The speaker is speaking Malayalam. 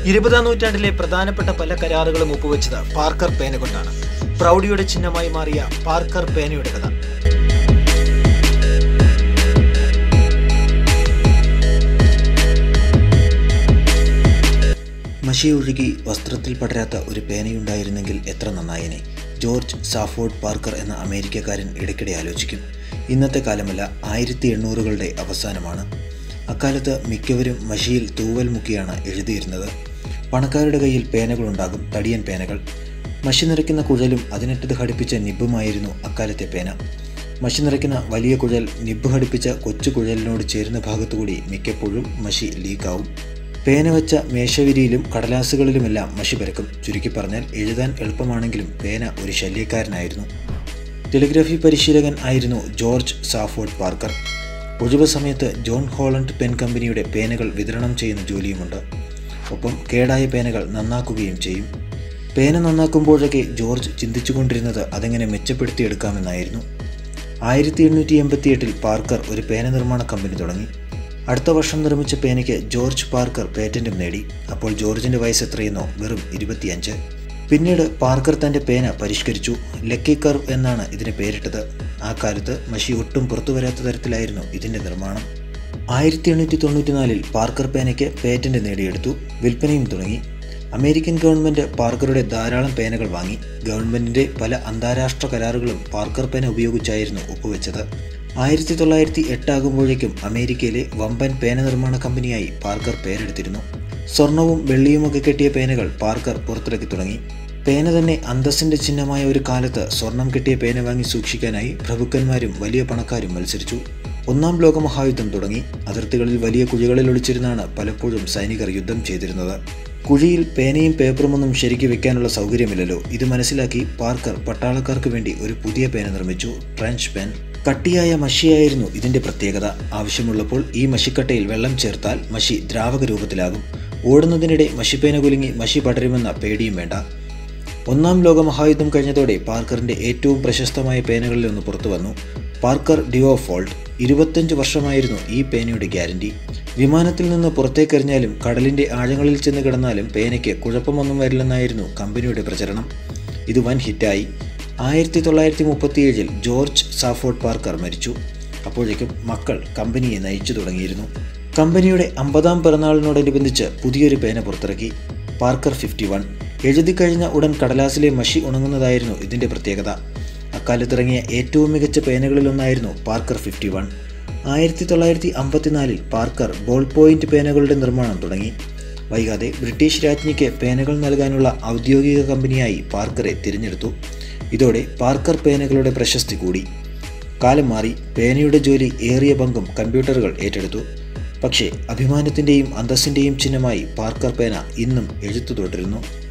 ഇരുപതാം നൂറ്റാണ്ടിലെ പ്രധാനപ്പെട്ട പല കരാറുകളും ഒപ്പുവെച്ചത് പാർക്കർ പേന കൊണ്ടാണ് പ്രൗഢിയുടെ ചിഹ്നമായി മാറിയ പാർക്കർ പേനയുടെ കഥ മഷി ഒഴുകി വസ്ത്രത്തിൽ പടരാത്ത ഒരു പേനയുണ്ടായിരുന്നെങ്കിൽ എത്ര നന്നായനെ ജോർജ് സാഫോർഡ് പാർക്കർ എന്ന അമേരിക്കക്കാരൻ ഇടയ്ക്കിടെ ആലോചിക്കും ഇന്നത്തെ കാലമല്ല ആയിരത്തി എണ്ണൂറുകളുടെ അവസാനമാണ് അക്കാലത്ത് മിക്കവരും മഷിയിൽ തൂവൽ മുക്കിയാണ് എഴുതിയിരുന്നത് പണക്കാരുടെ കയ്യിൽ പേനകളുണ്ടാകും തടിയൻ പേനകൾ മഷി നിറയ്ക്കുന്ന കുഴലും അതിനിട്ടത് ഘടിപ്പിച്ച നിബുമായിരുന്നു അക്കാലത്തെ പേന മഷി നിറയ്ക്കുന്ന വലിയ കുഴൽ നിബ് ഘടിപ്പിച്ച കൊച്ചു കുഴലിനോട് ചേരുന്ന ഭാഗത്തുകൂടി മിക്കപ്പോഴും മഷി ലീക്കാവും പേന വെച്ച മേശവിരിയിലും കടലാസുകളിലുമെല്ലാം മഷി പരക്കും ചുരുക്കി പറഞ്ഞാൽ എഴുതാൻ എളുപ്പമാണെങ്കിലും പേന ഒരു ശല്യക്കാരനായിരുന്നു ടെലിഗ്രഫി പരിശീലകൻ ആയിരുന്നു ജോർജ് സാഫോർഡ് പാർക്കർ ഒഴിവ് സമയത്ത് ജോൺ ഹോളണ്ട് പെൻ കമ്പനിയുടെ പേനകൾ വിതരണം ചെയ്യുന്ന ജോലിയുമുണ്ട് ഒപ്പം കേടായ പേനകൾ നന്നാക്കുകയും ചെയ്യും പേന നന്നാക്കുമ്പോഴൊക്കെ ജോർജ് ചിന്തിച്ചുകൊണ്ടിരുന്നത് അതെങ്ങനെ മെച്ചപ്പെടുത്തിയെടുക്കാമെന്നായിരുന്നു ആയിരത്തി എണ്ണൂറ്റി എൺപത്തിയെട്ടിൽ പാർക്കർ ഒരു പേന നിർമ്മാണ കമ്പനി തുടങ്ങി അടുത്ത വർഷം നിർമ്മിച്ച പേനയ്ക്ക് ജോർജ് പാർക്കർ പേറ്റന്റും നേടി അപ്പോൾ ജോർജിന്റെ വയസ്സ് എത്രയെന്നോ വെറും ഇരുപത്തിയഞ്ച് പിന്നീട് പാർക്കർ തന്റെ പേന പരിഷ്കരിച്ചു ലക്കി കർവ് എന്നാണ് ഇതിന് പേരിട്ടത് ആ കാലത്ത് മഷി ഒട്ടും പുറത്തു വരാത്ത തരത്തിലായിരുന്നു ഇതിന്റെ നിർമ്മാണം ആയിരത്തി എണ്ണൂറ്റി തൊണ്ണൂറ്റിനാലിൽ പാർക്കർ പേനയ്ക്ക് പേറ്റന്റ് നേടിയെടുത്തു വിൽപ്പനയും തുടങ്ങി അമേരിക്കൻ ഗവൺമെന്റ് പാർക്കറുടെ ധാരാളം പേനകൾ വാങ്ങി ഗവൺമെന്റിന്റെ പല അന്താരാഷ്ട്ര കരാറുകളും പാർക്കർ പേന ഉപയോഗിച്ചായിരുന്നു ഒപ്പുവെച്ചത് ആയിരത്തി തൊള്ളായിരത്തി എട്ടാകുമ്പോഴേക്കും അമേരിക്കയിലെ വമ്പൻ പേന നിർമ്മാണ കമ്പനിയായി പാർക്കർ പേരെടുത്തിരുന്നു സ്വർണവും വെള്ളിയുമൊക്കെ കെട്ടിയ പേനകൾ പാർക്കർ പുറത്തിറക്കി തുടങ്ങി പേന തന്നെ അന്തസ്സിന്റെ ചിഹ്നമായ ഒരു കാലത്ത് സ്വർണം കെട്ടിയ പേന വാങ്ങി സൂക്ഷിക്കാനായി പ്രഭുക്കന്മാരും വലിയ പണക്കാരും മത്സരിച്ചു ഒന്നാം ലോകമഹായുദ്ധം തുടങ്ങി അതിർത്തികളിൽ വലിയ കുഴികളിൽ ഒളിച്ചിരുന്നാണ് പലപ്പോഴും സൈനികർ യുദ്ധം ചെയ്തിരുന്നത് കുഴിയിൽ പേനയും പേപ്പറുമൊന്നും ശരിക്ക് വെക്കാനുള്ള സൗകര്യമില്ലല്ലോ ഇത് മനസ്സിലാക്കി പാർക്കർ പട്ടാളക്കാർക്ക് വേണ്ടി ഒരു പുതിയ പേന നിർമ്മിച്ചു ട്രഞ്ച് പെൻ കട്ടിയായ മഷിയായിരുന്നു ഇതിന്റെ പ്രത്യേകത ആവശ്യമുള്ളപ്പോൾ ഈ മഷിക്കട്ടയിൽ വെള്ളം ചേർത്താൽ മഷി ദ്രാവക രൂപത്തിലാകും ഓടുന്നതിനിടെ മഷിപ്പേന കുലുങ്ങി മഷി പടരുമെന്ന പേടിയും വേണ്ട ഒന്നാം ലോക മഹായുദ്ധം കഴിഞ്ഞതോടെ പാർക്കറിന്റെ ഏറ്റവും പ്രശസ്തമായ പേനകളിൽ ഒന്ന് പുറത്തു വന്നു പാർക്കർ ഡിയോ ഫോൾട്ട് ഇരുപത്തഞ്ച് വർഷമായിരുന്നു ഈ പേനയുടെ ഗ്യാരണ്ടി വിമാനത്തിൽ നിന്ന് പുറത്തേക്കെറിഞ്ഞാലും കടലിന്റെ ആഴങ്ങളിൽ ചെന്ന് കിടന്നാലും പേനയ്ക്ക് കുഴപ്പമൊന്നും വരില്ലെന്നായിരുന്നു കമ്പനിയുടെ പ്രചരണം ഇത് വൻ ഹിറ്റായി ആയിരത്തി തൊള്ളായിരത്തി മുപ്പത്തിയേഴിൽ ജോർജ് സാഫോർഡ് പാർക്കർ മരിച്ചു അപ്പോഴേക്കും മക്കൾ കമ്പനിയെ നയിച്ചു തുടങ്ങിയിരുന്നു കമ്പനിയുടെ അമ്പതാം പിറന്നാളിനോടനുബന്ധിച്ച് പുതിയൊരു പേന പുറത്തിറക്കി പാർക്കർ ഫിഫ്റ്റി വൺ എഴുതി കഴിഞ്ഞ ഉടൻ കടലാസിലെ മഷി ഉണങ്ങുന്നതായിരുന്നു ഇതിന്റെ പ്രത്യേകത അക്കാലത്തിറങ്ങിയ ഏറ്റവും മികച്ച പേനകളിലൊന്നായിരുന്നു പാർക്കർ ഫിഫ്റ്റി വൺ ആയിരത്തി തൊള്ളായിരത്തി അമ്പത്തിനാലിൽ പാർക്കർ ബോൾ പോയിന്റ് പേനകളുടെ നിർമ്മാണം തുടങ്ങി വൈകാതെ ബ്രിട്ടീഷ് രാജ്ഞിക്ക് പേനകൾ നൽകാനുള്ള ഔദ്യോഗിക കമ്പനിയായി പാർക്കറെ തിരഞ്ഞെടുത്തു ഇതോടെ പാർക്കർ പേനകളുടെ പ്രശസ്തി കൂടി കാലം മാറി പേനയുടെ ജോലി ഏറിയ പങ്കും കമ്പ്യൂട്ടറുകൾ ഏറ്റെടുത്തു പക്ഷേ അഭിമാനത്തിൻ്റെയും അന്തസ്സിൻ്റെയും ചിഹ്നമായി പാർക്കർ പേന ഇന്നും എഴുത്തു തുടരുന്നു